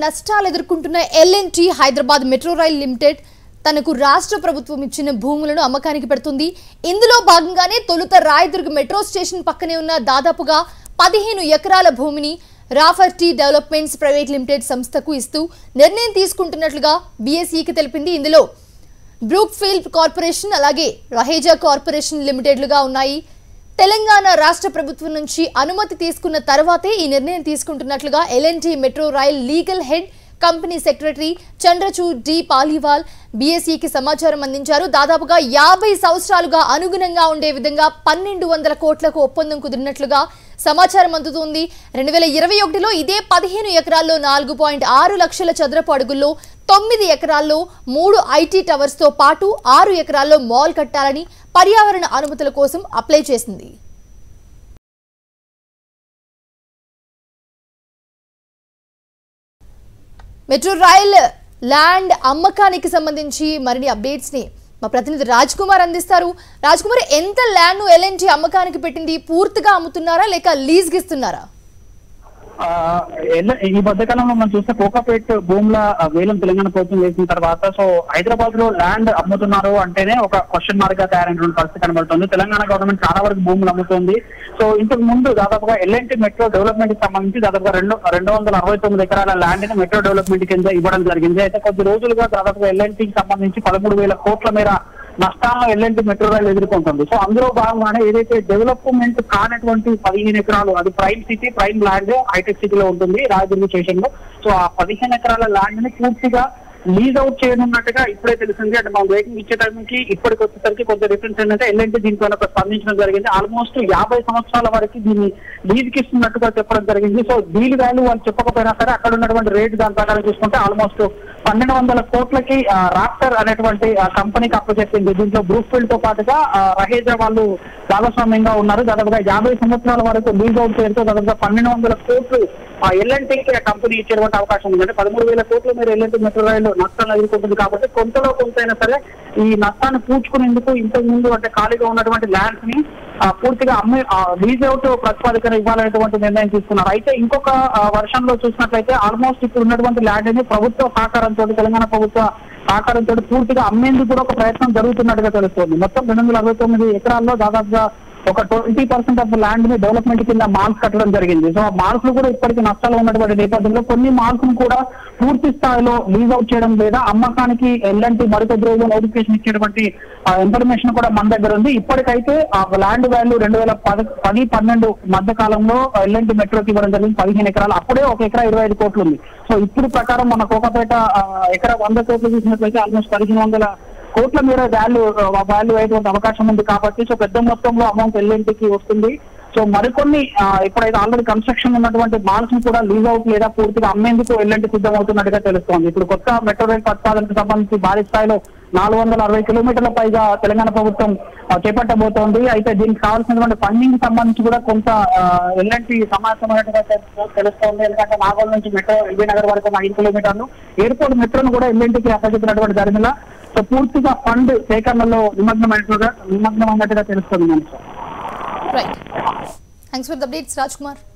నష్టాలు ఎదుర్కొంటున్న L&T Hyderabad metro rail limited తనకు రాష్ట్ర ప్రభుత్వం ఇచ్చిన భూములను అమ్మకానికి పెడుతుంది ఇందులో భాగంగానే తొలుత రాయదుర్గ్ మెట్రో స్టేషన్ పక్కనే ఉన్న దాదాపుగా పదిహేను ఎకరాల భూమిని రాఫర్టీ డెవలప్మెంట్స్ ప్రైవేట్ లిమిటెడ్ సంస్థకు ఇస్తూ నిర్ణయం తీసుకుంటున్నట్లుగా బీఎస్ఈకి తెలిపింది ఇందులో బ్రూక్ఫీల్డ్ కార్పొరేషన్ అలాగే రహేజా కార్పొరేషన్ లిమిటెడ్లుగా ఉన్నాయి తెలంగాణ రాష్ట్ర ప్రభుత్వం నుంచి అనుమతి తీసుకున్న తర్వాతే ఈ నిర్ణయం తీసుకుంటున్నట్లుగా L&T metro rail legal head company secretary Chandrachud D Paliwal బీఎస్ఈకి సమాచారం అందించారు దాదాపుగా యాభై సంవత్సరాలుగా అనుగుణంగా ఉండే విధంగా పన్నెండు వందల కోట్లకు ఒప్పందం కుదిరినట్లుగా సమాచారం అందుతోంది రెండు వేల ఇరవై ఒకటిలో ఇదే పదిహేను ఎకరాల్లో నాలుగు పాయింట్ ఆరు లక్షల చదరపు అడుగుల్లో తొమ్మిది ఎకరాల్లో మూడు ఐటీ టవర్స్తో పాటు ఆరు ఎకరాల్లో మాల్ కట్టాలని పర్యావరణ అనుమతుల కోసం అప్లై చేసింది మెట్రో రైల్ ల్యాండ్ అమ్మకానికి సంబంధించి మరిన్ని అప్డేట్స్ ని మా ప్రతినిధి రాజ్ కుమార్ అందిస్తారు రాజ్ కుమార్ ఎంత ల్యాండ్ ను ఎల్ఎన్టీ అమ్మకానికి పెట్టింది పూర్తిగా అమ్ముతున్నారా లేక లీజ్ ఇస్తున్నారా ఆ, ఎల్ల- ఈ మధ్యకాలంలో మనం చూస్తే కోకాపేట్ భూముల ఆ, వేలం తెలంగాణ ప్రభుత్వం వేసిన తర్వాత సో హైదరాబాద్ లో ల్యాండ్ అమ్ముతున్నారు అంటేనే ఒక క్వశ్చన్ మార్క్ గా తయారైనటువంటి పరిస్థితి కనబడుతుంది తెలంగాణ గవర్నమెంట్ చాలా వరకు భూములు అమ్ముతుంది సో ఇంతకు ముందు దాదాపుగా ఎల్ఎన్టీ మెట్రో డెవలప్మెంట్ కి సంబంధించి దాదాపుగా రెండు రెండు వందల అరవై తొమ్మిది ఎకరాల ల్యాండ్ ని మెట్రో డెవలప్మెంట్ కింద ఇవ్వడం జరిగింది అయితే కొద్ది రోజులుగా దాదాపుగా ఎల్ఎన్టీకి సంబంధించి పదమూడు వేల కోట్ల మేర నష్టాలను ఎల్ఎన్టీ మెట్రో రైలు ఎదుర్కొంటుంది సో అందులో భాగంగానే ఏదైతే డెవలప్మెంట్ కానటువంటి పదిహేను ఎకరాలు అది prime city prime land hitech సిటీలో ఉంటుంది రాజధాని స్టేషన్ లో సో ఆ పదిహేను ఎకరాల ల్యాండ్ ని పూర్తిగా లీజ్ అవుట్ చేయనున్నట్టుగా ఇప్పుడే తెలిసింది అంటే మనం రేటింగ్ ఇచ్చే టైంకి ఇప్పటికి వచ్చేసరికి కొంత డిఫరెన్స్ ఏంటంటే ఎల్ఎన్టీ దీనిపైన ఒక స్పందించడం జరిగింది ఆల్మోస్ట్ యాభై సంవత్సరాల వరకు దీన్ని లీజ్ కి ఇస్తున్నట్టుగా చెప్పడం జరిగింది సో డీల్ వాల్యూ వాళ్ళు చెప్పకపోయినా సరే అక్కడ ఉన్నటువంటి రేట్ దాని ప్రకారం చూసుకుంటే ఆల్మోస్ట్ పన్నెండు వందల కోట్లకి ఆ, రాప్టర్ అనేటువంటి ఆ, కంపెనీకి అప్పచెప్పింది దీంట్లో బ్రూఫీల్డ్ తో పాటుగా ఆ, రహేజా వాళ్ళు భాగస్వామ్యంగా ఉన్నారు దాదాపుగా యాభై సంవత్సరాల వరకు లీజ్ అవుట్ చేయడంతో దాదాపుగా పన్నెండు వందల కోట్లు ఆ ఎల్ఎన్టీకి ఆ కంపెనీ ఇచ్చేటువంటి అవకాశం ఉంది అంటే పదమూడు వేల కోట్లు మీరు ఎల్ఎన్టీ మెట్రో రైలు నష్టాన్ని ఎదుర్కొంటుంది కాబట్టి కొంతలో కొంతైనా సరే ఈ నష్టాన్ని పూడ్చుకునేందుకు ఇంతకు ముందు అంటే ఖాళీగా ఉన్నటువంటి ల్యాండ్స్ ని ఆ, పూర్తిగా అమ్మి లీజ్ అవుట్ ప్రతిపాదికన ఇవ్వాలనేటువంటి నిర్ణయం తీసుకున్నారు అయితే ఇంకొక వర్షంలో చూసినట్లయితే ఆల్మోస్ట్ ఇప్పుడు ఉన్నటువంటి ల్యాండ్ ని ప్రభుత్వ సహకారంతో తెలంగాణ ప్రభుత్వ సహకారంతో పూర్తిగా అమ్మేందుకు కూడా ఒక ప్రయత్నం జరుగుతున్నట్టుగా తెలుస్తోంది మొత్తం రెండు వందల అరవై తొమ్మిది ఎకరాల్లో దాదాపుగా ఒక ట్వంటీ పర్సెంట్ ఆఫ్ ల్యాండ్ ని డెవలప్మెంట్ కింద మాల్స్ కట్టడం జరిగింది సో ఆ మాల్స్ కూడా ఇప్పటికీ నష్టాలు ఉన్నటువంటి నేపథ్యంలో కొన్ని మాల్స్ ను కూడా పూర్తి స్థాయిలో లీజ్ అవుట్ చేయడం లేదా అమ్మకానికి ఎల్లంటి మరికొద్ది రోజులు నోటిఫికేషన్ ఇచ్చేటువంటి ఇన్ఫర్మేషన్ కూడా మన దగ్గర ఉంది ఇప్పటికైతే ఆ ల్యాండ్ వాల్యూ రెండు వేల పద పది పన్నెండు మధ్య కాలంలో ఎల్ఎన్టీ మెట్రోకి ఇవ్వడం జరిగింది పదిహేను ఎకరాలు అప్పుడే ఒక ఎకరా ఇరవై ఐదు కోట్లు ఉంది సో ఇప్పుడు ప్రకారం మన కోకపేట ఆ, ఎకరా వంద కోట్లు చూసినట్లయితే ఆల్మోస్ట్ పదిహేను వందల కోట్ల మేర వాల్యూ వాల్యూ అయ్యేటువంటి అవకాశం ఉంది కాబట్టి సో పెద్ద మొత్తంలో అమౌంట్ ఎల్ఎన్టీకి వస్తుంది సో మరికొన్ని ఆ, ఇప్పుడైతే ఆల్రెడీ కన్స్ట్రక్షన్ ఉన్నటువంటి మాల్స్ ని కూడా లీజ్ అవుట్ లేదా పూర్తిగా అమ్మేందుకు ఎల్ఎన్టీ సిద్ధమవుతున్నట్టుగా తెలుస్తోంది ఇప్పుడు కొత్త మెట్రో రైల్ ప్రతిపాదనకు సంబంధించి భారీ స్థాయిలో నాలుగు వందల అరవై కిలోమీటర్ల పైగా తెలంగాణ ప్రభుత్వం ఆ, చేపట్టబోతోంది అయితే దీనికి కావాల్సినటువంటి ఫండింగ్ సంబంధించి కూడా కొంత ఎల్ఎన్టీ సమావేశమైనట్టుగా తెలు- తెలుస్తోంది ఎందుకంటే నాగోల్ నుంచి మెట్రో ఎల్బీ నగర్ వరకు ఉన్న ఐదు కిలోమీటర్లు ఎయిర్పోర్ట్ మెట్రోను కూడా ఎల్ఎన్టీకి అప్పచెప్పినటువంటి ధర్మిల సో పూర్తిగా ఫండ్ సేకరణలో నిమగ్నమైనట్టుగా నిమగ్నమైనట్టుగా తెలుస్తుంది మనకు right thanks for the updates Raj Kumar